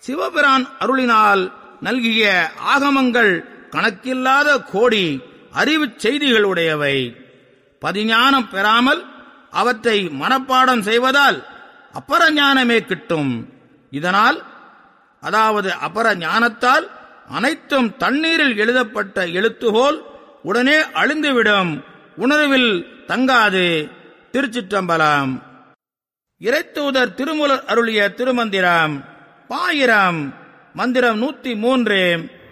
சிவபிரான் அருளினால் நல்கிய ஆகமங்கள் கணக்கில்லாத கோடி அறிவுச் செய்திகளுடையவை பதிஞானம் பெறாமல் அவற்றை மனப்பாடம் செய்வதால் அப்பர ஞானமே கிட்டும் இதனால் அதாவது அபர ஞானத்தால் அனைத்தும் தண்ணீரில் எழுதப்பட்ட எழுத்துகோல் உடனே அழிந்துவிடும் உணர்வில் தங்காது திருச்சிற்றம்பலம் இறைத்தூதர் திருமுலர் அருளிய திருமந்திரம் பாயிரம் மந்திரம் நூத்தி மூன்று